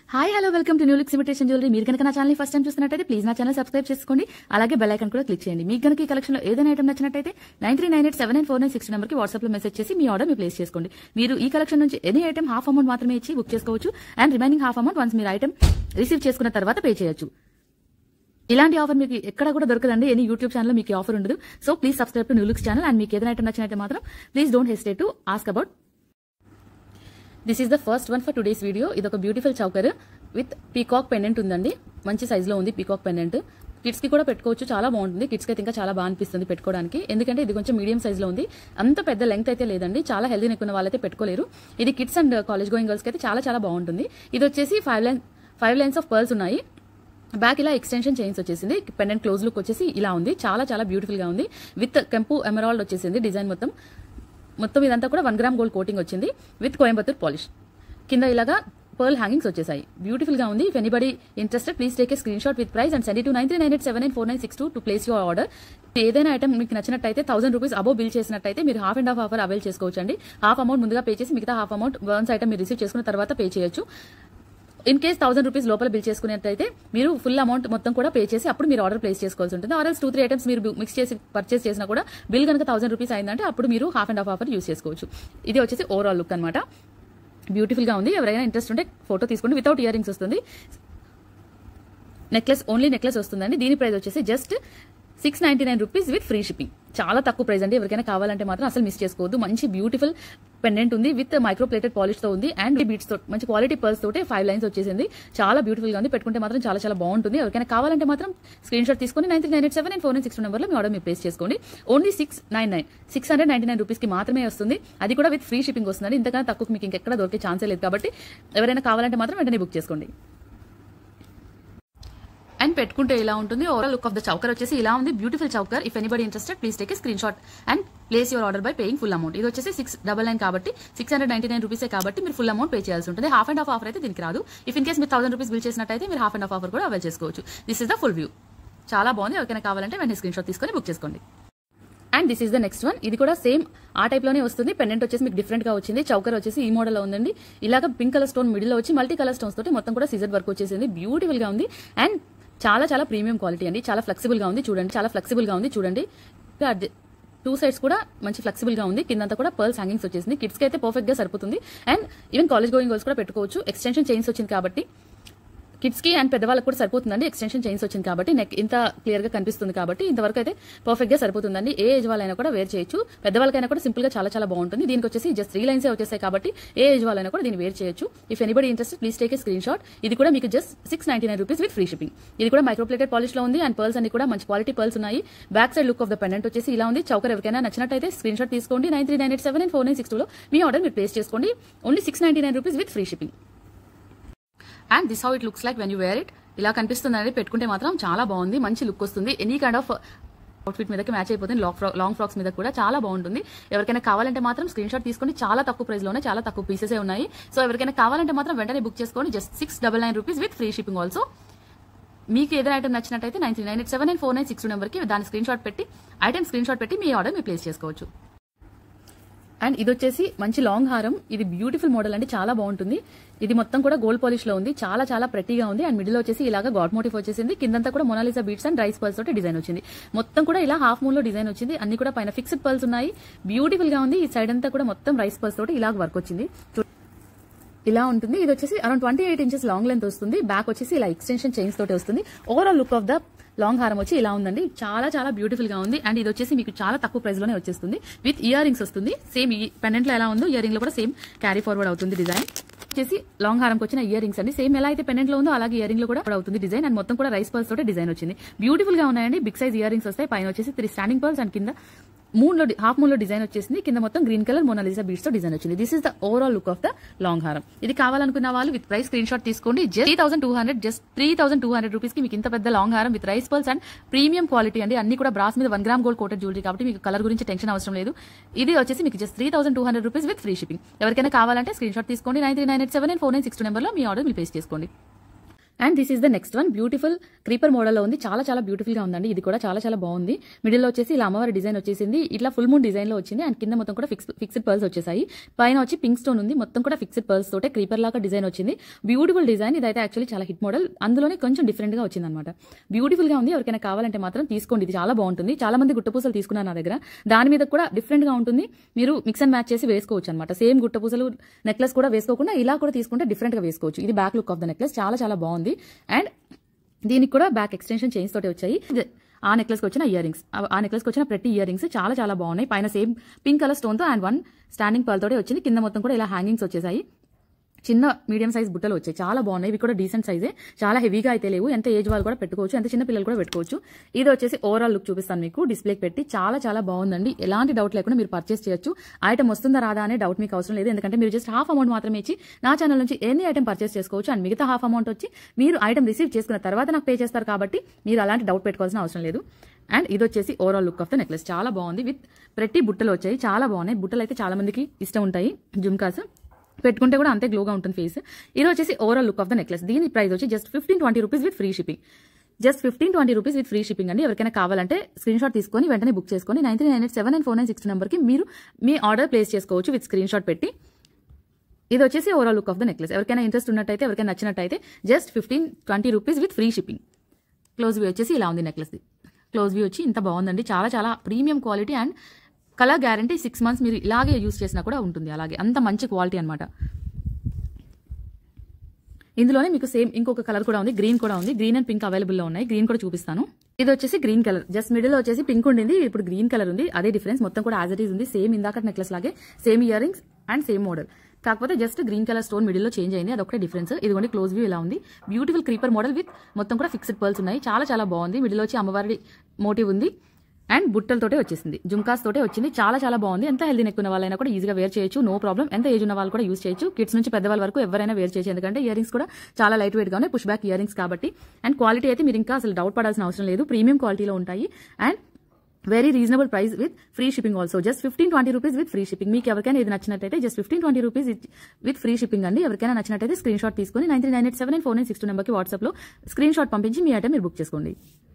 hi hello welcome to New Looks imitation jewellery మీరు కనుక నా ఛానల్ ఫస్ట్ టైం చూస్తున్నట్టయితే ప్లీజ్ నా ఛానల్ సబ్స్క్రైబ్ చేసుకోండి అలాగే బెల్ ఐకాన్ కూడా క్లిక్ చేయండి మీకు కనుక ఈ కలెక్షన్ లో ఏదైనా ఐటమ్ నచ్చినట్టయితే nine three nine eight seven nine four nine six number కి వాట్సాప్ లో మెసేజ్ చేసి మీ ఆర్డర్ మీ ప్లేస్ చేసుకోండి మీరు ఈ కలెక్షన్ నుంచి ఎనీ ఐటమ్ హాఫ్ అమౌంట్ మాత్రమే ఇచ్చి బుక్ చేసుకోవచ్చు and remaining half amount once మీరు ఐటమ్ రిసీవ్ చేసుకున్న తర్వాత పే చేయొచ్చు ఇలాంటి ఆఫర్ మీకు ఎక్కడ కూడా దొరకదండి ఎనీ యూట్యూబ్ ఛానల్ మీకు ఈ ఆఫర్ ఉండదు so please subscribe to New Looks channel and మీకు ఏదైనా ఐటమ్ నచ్చినట్టే మాత్రం please don't hesitate to ask about this is the first one for today's video ఇది ఒక beautiful choker with peacock pendant ఉందండి మంచి సైజ్ లో ఉంది పీకాక్ పెండెంట్ కిడ్స్ కి కూడా పెట్టుకోవచ్చు చాలా బాగుంటుంది కిడ్స్ కి అయితే ఇంకా చాలా బాగా అనిపిస్తుంది పెట్టుకోవడానికి ఎందుకంటే ఇది కొంచెం మీడియం సైజ్ లో ఉంది అంత పెద్ద లెంగ్త్ అయితే లేదండి చాలా హెల్దీ నెక్ ఉన్న వాళ్ళైతే పెట్టుకోలేరు ఇది kids and college going girls కి అయితే చాలా చాలా బాగుంటుంది ఇది వచ్చేసి five line five lines of pearls ఉన్నాయి బ్యాక్ ఇలా ఎక్స్టెన్షన్ చైన్స్ వచ్చేసింది పెండెంట్ క్లోజ్ లుక్ వచ్చేసి ఇలా ఉంది చాలా చాలా బ్యూటిఫుల్ గా ఉంది విత్ కెంపు ఎమరాల్డ్ వచ్చేసింది డిజైన్ మొత్తం మొత్తం ఇదంతా కూడా వన్ గ్రామ్ గోల్డ్ కోటింగ్ వచ్చింది విత్ కోయంబత్తూర్ పాలిష్ కింద ఇలాగా పర్ల్ హ్యాంగింగ్స్ వచ్చేసాయి బ్యూటిఫుల్ గా ఉంది if anybody interested please take a screen shot with price and send to nine three nine eight seven eight four nine six two to place your order ఏదైనా item మీకు నచ్చినట్టయితే thousand rupees above bill చేసినట్టయితే మీరు half and half offer avail చేసుకోవచ్చు అండి half amount ముందుగా pay చేసి మిగతా హాఫ్ అమౌంట్ వన్స్ ఐటమ్ మీరు రిసీవ్ చేసుకున్న తర్వాత పే చేయొచ్చు ఇన్ కేస్ థౌసండ్ రూపీస్ లోపల బిల్ చేసుకున్నట్టయితే మీరు ఫుల్ అమౌంట్ మొత్తం కూడా పే చేసి అప్పుడు మీరు ఆర్డర్ ప్లేస్ చేసుకోవాల్సి ఉంటుంది ఆర్ఎల్స్ టూ త్రీ ఐటమ్స్ మీరు మిక్స్ చేసి పర్చేస్ చేసినా కూడా బిల్ కనుక థౌసండ్ రూపీస్ అయిందంటే అప్పుడు మీరు half and half offer use చేసుకోవచ్చు ఇది వచ్చేసి ఓవరాల్ లుక్ అనమాట బ్యూటిఫుల్ గా ఉంది ఎవరైనా ఇంట్రెస్ట్ ఉంటే ఫోటో తీసుకోండి వితౌట్ ఇయర్ రింగ్స్ వస్తుంది నెక్లెస్ ఓన్లీ నెక్లెస్ వస్తుందండి దీని ప్రైస్ వచ్చేసి just six ninety nine rupees with free shipping చాలా తక్కువ ప్రైస్ అండి ఎవరికైనా కావాలంటే మాత్రం అసలు మిస్ చేసుకోవద్దు మంచి బ్యూటిఫుల్ పెండెంట్ ఉంది విత్ మైక్రో ప్లేటెడ్ పాలిష్ తో ఉంది అండ్ బీట్స్ తో మంచి క్వాలిటీ పర్స్ తోటి ఫైవ్ లైన్స్ వచ్చేసింది చాలా బ్యూటిఫుల్ గా ఉంది పెట్టుకుంటే మాత్రం చాలా చాలా బాగుంటుంది ఎవరికైనా కావాలంటే మాత్రం స్క్రీన్ షాట్ తీసుకొని nine three nine eight seven four nine six number లో మీ ఆర్డర్ మీరు ప్లేస్ చేసుకోండి only six nine nine six hundred ninety nine rupees కి మాత్రమే వస్తుంది అది కూడా విత్ ఫ్రీ షిప్పింగ్ వస్తుంది ఇంతకన్నా తక్కువ మీకు ఇంకెక్కడ దొరికే ఛాన్సే లేదు కాబట్టి ఎవరైనా కావాలంటే మాత్రం వెంటనే బుక్ చేసుకోండి అండ్ పెట్టుకుంటే ఇలా ఉంటుంది overall look of the choker వచ్చేసి ఇలా ఉంది beautiful choker if anybody interested please take screen shot and place your order by paying full amount ఇది వచ్చేసి సిక్స్ డబల్ నైన్ కాబట్టి సిక్స్ హండ్రెడ్ నైన్టీ నైన్ రూపీసే కాబట్టి మీరు ఫుల్ అమౌంట్ పే చేయాల్సి ఉంటుంది హాఫ్ అండ్ హాఫ్ ఆఫర్ అయితే దీనికి రాదు ఇఫ్ ఇన్ కేస్ మీరు థౌసండ్ రూపీస్ బిల్ చేసినట్టయితే మీరు హాఫ్ అండ్ హాఫ్ ఆఫర్ కూడా అవైల్ చేసుకోవచ్చు this is the full view చాలా బాగుంది ఎవరికైనా కావాలంటే వెంటనే స్క్రీన్ షాట్ తీసుకొని బుక్ చేసుకోండి and this is the next one ఇది కూడా సేమ్ ఆ టైప్ లోనే వస్తుంది పెండెంట్ వచ్చేసి మీకు డిఫరెంట్ గా వచ్చింది చౌకర్ వచ్చేసి ఈ మోడల్ లో ఉందండి ఇలాగ పింక్ కలర్ స్టోన్ మిడిల్ లో వచ్చి మల్టీ కలర్ స్టోన్స్ తోటి మొత్తం కూడా సీజర్ వర్క్ వచ్చేసింది బ్యూటిఫుల్ గా ఉంది అండ్ చాలా చాలా ప్రీమియం క్వాలిటీ అండి చాలా ఫ్లెక్సిబుల్ గా ఉంది చూడండి చాలా ఫ్లెక్సిబుల్ గా ఉంది చూడండి టూ సైడ్స్ కూడా మంచి ఫ్లెక్సిబుల్ గా ఉంది కిందంతా కూడా పర్ల్స్ హ్యాంగింగ్స్ వచ్చేసింది కిడ్స్ కి అయితే పర్ఫెక్ట్ గా సరిపోతుంది and even college going girls కూడా పెట్టుకోవచ్చు ఎక్స్టెన్షన్ చైన్స్ వచ్చింది కాబట్టి కిడ్స్ కి అండ్ పెద్దవాళ్ళకి కూడా సరిపోతుందండి ఎక్స్టెన్షన్ చైన్స్ వచ్చింది కాబట్టి నెక్ ఇంత క్లియర్ గా కనిపిస్తుంది కాబట్టి ఇంతవరకు అయితే పర్ఫెక్ట్ గా సరిపోతుందండి ఏ ఏజ్ వాళ్ళైనా కూడా వేర్ చేయొచ్చు పెద్దవాళ్ళకైనా కూడా సింపుల్ గా చాలా చాలా బాగుంటుంది దీనికి వచ్చేసి జస్ట్ త్రీ లైన్స్ వచ్చేసాయి కాబట్టి ఏ ఏజ్ వాళ్ళైనా కూడా దీన్ని వేర్ చేయొచ్చు if anybody interest please take a screen shot ఇది కూడా మీకు just six ninety nine rupees with free shipping ఇది కూడా మైక్రోప్లేటెడ్ పాలిష్ లో ఉంది అండ్ పర్ల్స్ అన్ని కూడా మంచి క్వాలిటీ పర్ల్స్ ఉన్నాయి back side look of the pendant వచ్చేసి ఇలా ఉంది చౌకర్ ఎవరికైనా నచ్చినట్టయితే స్క్రీన్ షాట్ తీసుకోండి nine three nine eight seven four nine six టూలో మీ ఆర్డర్ మీరు ప్లేస్ చేసుకోండి only six ninety nine rupees with free shipping and this how it looks like when you wear it ఇలా కనిపిస్తుందండి పెట్టుకుంటే మాత్రం చాలా బాగుంది మంచి లుక్ వస్తుంది ఎనీ కైండ్ ఆఫ్ అవుట్ఫిట్ మీదకి మ్యాచ్ అయిపోతుంది లాంగ్ ఫ్రాక్ లాంగ్ ఫ్రాక్స్ మీద కూడా చాలా బాగుంటుంది ఎవరికైనా కావాలంటే మాత్రం స్క్రీన్ షాట్ తీసుకొని చాలా తక్కువ ప్రైస్ లోనే చాలా తక్కువ పీసెస్ ఉన్నాయి సో ఎవరికైనా కావాలంటే మాత్రం వెంటనే బుక్ చేసుకోండి just six double nine rupees with free shipping also మీకు ఏదైనా ఐటమ్ నచ్చినట్టయితే nine three nine eight seven nine four nine six నెంబర్కి దాని స్క్రీన్ షాట్ పెట్టి ఐటమ్ స్క్రీన్ షాట్ పెట్టి మీ ఆర్డర్ మీరు ప్లేస్ చేసుకోవచ్చు అండ్ ఇది వచ్చేసి మంచి లాంగ్ హారం ఇది బ్యూటిఫుల్ మోడల్ అండి చాలా బాగుంటుంది ఇది మొత్తం కూడా గోల్డ్ పాలిష్ లో ఉంది చాలా చాలా ప్రతిగా ఉంది అండ్ మిడిల్ వచ్చేసి ఇలాగా గాడ్ మోటివ్ వచ్చేసింది కిందంతా కూడా Mona Lisa beads and rice pearls తోటి డిజైన్ వచ్చింది మొత్తం కూడా ఇలా హాఫ్ మూన్ లో డిజైన్ వచ్చింది అన్ని కూడా పైన ఫిక్స్డ్ పర్ల్స్ ఉన్నాయి బ్యూటిఫుల్ గా ఉంది ఈ సైడ్ అంతా కూడా మొత్తం రైస్ పర్ల్స్ తోటి ఇలా వర్క్ వచ్చింది చూ- ఇలా ఉంటుంది ఇది వచ్చేసి around twenty eight inches long length వస్తుంది బ్యాక్ వచ్చేసి ఇలా ఎక్స్టెన్షన్ చైన్స్ తోటి వస్తుంది overall look of the long హారం వచ్చి ఇలా ఉందండి చాలా చాలా బ్యూటిఫుల్ గా ఉంది అండ్ ఇది వచ్చేసి మీకు చాలా తక్కువ ప్రైస్ లోనే వచ్చేస్తుంది విత్ ఇయర్ రింగ్స్ వస్తుంది సేమ్ ఈ పెండెంట్ లో ఎలా ఉందో ఇయర్ రింగ్ లో కూడా సేమ్ క్యారీ ఫార్వర్డ్ అవుతుంది డిజైన్ వచ్చేసి లాంగ్ హారంకి వచ్చిన ఇయర్ రింగ్స్ అండి సేమ్ ఎలా అయితే పెండెంట్ లో ఉందో అలాగే ఇయర్ రింగ్ లో కూడా అవుతుంది డిజైన్ అండ్ మొత్తం కూడా రైస్ పర్ల్స్ తోటి డిజైన్ వచ్చింది బ్యూటిఫుల్ గా ఉన్నాయండి బిగ్ సైజ్ ఇయర్ రింగ్స్ వస్తాయి పైన వచ్చేసి త్రీ స్టాండింగ్ పర్ల్స్ అండ్ కింద మూన్ లో హాఫ్ మూన్ లో డిజైన్ వచ్చేసింది కింద మొత్తం గ్రీన్ కలర్ మోనాలిసా బీట్స్ తో డిజైన్ వచ్చింది this is the overall look of the long హారం ఇది కావాలనుకున్న వాళ్ళు విత్ ప్రైస్ స్క్రీన్ షాట్ తీసుకోండి just three thousand two hundred just three thousand two hundred rupees కి మీకు ఇంత పెద్ద లాంగ్ హారం with rice pearls and premium quality అండి అన్ని కూడా బ్రాస్ మీద one gram gold coated jewellery కాబట్టి మీకు కలర్ గురించి టెన్షన్ అవసరం లేదు ఇది వచ్చేసి మీకు just three thousand two hundred rupees with free shipping ఎవరికైనా కావాలంటే స్క్రీన్ షాట్ తీసుకోండి nine three nine eight seven four nine six number లో మీ ఆర్డర్ మీరు ప్లేస్ చేసుకోండి and this is the next one beautiful creeper మోడల్లో ఉంది చాలా చాలా బ్యూటిఫుల్ గా ఉందండి ఇది కూడా చాలా చాలా బాగుంది మిడిల్లో వచ్చేసి ఇలా అమ్మవారి డిజైన్ వచ్చేసింది ఇట్లా ఫుల్ మూన్ డిజైన్ లో వచ్చింది అండ్ కింద మొత్తం కూడా ఫిక్స్ ఫిక్స్డ్ పర్ల్స్ వచ్చేసాయి పైన వచ్చి పింక్ స్టోన్ ఉంది మొత్తం కూడా ఫిక్స్డ్ పర్ల్స్ తోటే క్రీపర్ లాగా డిజైన్ వచ్చింది బ్యూటిఫుల్ డిజైన్ ఇదైతే యాక్చువల్లీ చాలా హిట్ మోడల్ అందులోనే కొంచెం డిఫరెంట్ గా వచ్చింది అనమాట బ్యూటిఫుల్ గా ఉంది ఎవరికైనా కావాలంటే మాత్రం తీసుకోండి ఇది చాలా బాగుంటుంది చాలా మంది గుట్టపూసలు తీసుకున్నారు నా దగ్గర దాని మీద కూడా డిఫరెంట్ గా ఉంటుంది మీరు మిక్స్ అండ్ మ్యాచ్ చేసి వేసుకోవచ్చు అనమాట సేమ్ గుట్టపూసలు నెక్లెస్ కూడా వేసుకోకుండా ఇలా కూడా తీసుకుంటే డిఫరెంట్ గా వేసుకోవచ్చు ఇది back look of the necklace చాలా చాలా బాగుంది అండ్ దీనికి కూడా బ్యాక్ ఎక్స్టెన్షన్ చైన్స్ తోటి వచ్చాయి ఇది ఆ నెక్లెస్కి వచ్చిన ఇయర్ రింగ్స్ ఆ నెక్లెస్కి వచ్చిన ప్రతి ఇయర్ రింగ్స్ చాలా చాలా బాగున్నాయి పైన సేమ్ పింక్ కలర్ స్టోన్తో అండ్ వన్ స్టాండింగ్ పర్ల్ తోటి వచ్చింది కింద మొత్తం కూడా ఇలా హ్యాంగింగ్స్ వచ్చేసాయి చిన్న మీడియం సైజ్ బుట్టలు వచ్చాయి చాలా బాగున్నాయి ఇవి కూడా డీసెంట్ సైజే చాలా హెవీగా అయితే లేవు ఎంత ఏజ్ వాళ్ళు కూడా పెట్టుకోవచ్చు ఎంత చిన్న పిల్లలు కూడా పెట్టుకోవచ్చు ఇది వచ్చేసి ఓవరాల్ లుక్ చూపిస్తాను మీకు డిస్ప్లేకి పెట్టి చాలా చాలా బాగుందండి ఎలాంటి డౌట్ లేకుండా మీరు పర్చేస్ చేయొచ్చు ఐటమ్ వస్తుందా రాదా అనే డౌట్ మీకు అవసరం లేదు ఎందుకంటే మీరు జస్ట్ హాఫ్ అమౌంట్ మాత్రమే ఇచ్చి నా ఛానల్ నుంచి ఎన్ని ఐటమ్ పర్చేస్ చేసుకోవచ్చు అండ్ మిగతా హాఫ్ అమౌంట్ వచ్చి మీరు ఐటమ్ రిసీవ్ చేసుకున్న తర్వాత నాకు పే చేస్తారు కాబట్టి మీరు అలాంటి డౌట్ పెట్టుకోవాల్సిన అవసరం లేదు అండ్ ఇది వచ్చేసి overall look of the necklace చాలా బాగుంది విత్ ప్రతి బుట్టలు వచ్చాయి చాలా బాగున్నాయి బుట్టలు అయితే చాలా మందికి ఇష్టం ఉంటాయి జుమ్కాస్ పెట్టుకుంటే కూడా అంతే గ్లోగా ఉంటుంది ఫేస్ ఇది వచ్చేసి overall look of the necklace దీని ప్రైస్ వచ్చి just fifteen twenty rupees with free shipping just fifteen twenty rupees with free shipping అండి ఎవరికైనా కావాలంటే స్క్రీన్ షాట్ తీసుకొని వెంటనే బుక్ చేసుకొని nine three nine eight seven and four nine six నెంబర్కి మీరు మీ ఆర్డర్ ప్లేస్ చేసుకోవచ్చు విత్ స్క్రీన్ షాట్ పెట్టి ఇది వచ్చేసి overall look of the necklace ఎవరికైనా ఇంట్రెస్ట్ ఉన్నట్టయితే ఎవరికైనా నచ్చినట్టయితే just fifteen twenty rupees with free shipping close view వచ్చేసి ఇలా ఉంది నెక్లెస్ది క్లోజ్ వ్యూ వచ్చి ఇంత బాగుందండి చాలా చాలా premium quality and colour guarantee six months మీరు ఇలాగే యూస్ చేసినా కూడా ఉంటుంది అలాగే అంత మంచి క్వాలిటీ అనమాట ఇందులోనే మీకు సేమ్ ఇంకొక కలర్ కూడా ఉంది గ్రీన్ కూడా ఉంది గ్రీన్ అండ్ పింక్ అవైలబుల్ లో ఉన్నాయి గ్రీన్ కూడా చూపిస్తాను ఇది వచ్చేసి గ్రీన్ కలర్ జస్ట్ మిడిల్ వచ్చేసి పింక్ ఉండింది ఇప్పుడు గ్రీన్ కలర్ ఉంది అదే డిఫరెన్స్ మొత్తం కూడా యాజ్ ఇట్ ఈస్ ఉంది సేమ్ ఇందాక నెక్లెస్ లాగే same ear rings and same model కాకపోతే just green colour stone middle లో చేంజ్ అయింది అదొకటే డిఫరెన్స్ ఇదిగోండి క్లోజ్ వ్యూ ఇలా ఉంది బ్యూటిఫుల్ క్రీపర్ మోడల్ విత్ మొత్తం కూడా ఫిక్స్డ్ పర్ల్స్ ఉన్నాయి చాలా చాలా బాగుంది మిడిల్ వచ్చి అమ్మవారి మోటివ్ ఉంది అండ్ బుట్టలతోటే వచ్చేసింది జుమ్కాస్ తోటే వచ్చింది చాలా చాలా బాగుంది ఎంత హెల్దీ నెక్ ఉన్న వాళ్ళైనా కూడా ఈజీగా వేర్ చేయొచ్చు నో ప్రాబ్లం ఎంత ఏజ్ ఉన్న వాళ్ళు కూడా యూస్ చేయొచ్చు కిడ్స్ నుంచి పెద్దవాళ్ళ వరకు ఎవరైనా వేర్ చేయొచ్చు ఎందుకంటే ఇయర్ రింగ్స్ కూడా చాలా లైట్ వెయిట్ గా ఉన్నాయి పుష్ బ్యాక్ ఇయర్ రింగ్స్ కాబట్టి అండ్ క్వాలిటీ అయితే మీరు ఇంకా అసలు డౌట్ పడాల్సిన అవసరం లేదు ప్రీమియం క్వాలిటీలో ఉంటాయి and very reasonable price with free shipping also just fifteen twenty rupees with free shipping మీకు ఎవరికైనా ఇది నచ్చినట్టయితే just fifteen twenty rupees with free shipping అండి ఎవరికైనా నచ్చినట్టయితే స్క్రీన్ షాట్ తీసుకొని nine three nine eight seven and four nine six two నెంబర్కి వాట్సాప్లో స్క్రీన్ షాట్ పంపించి మీ ఐటమ్ మీరు బుక్ చేసుకోండి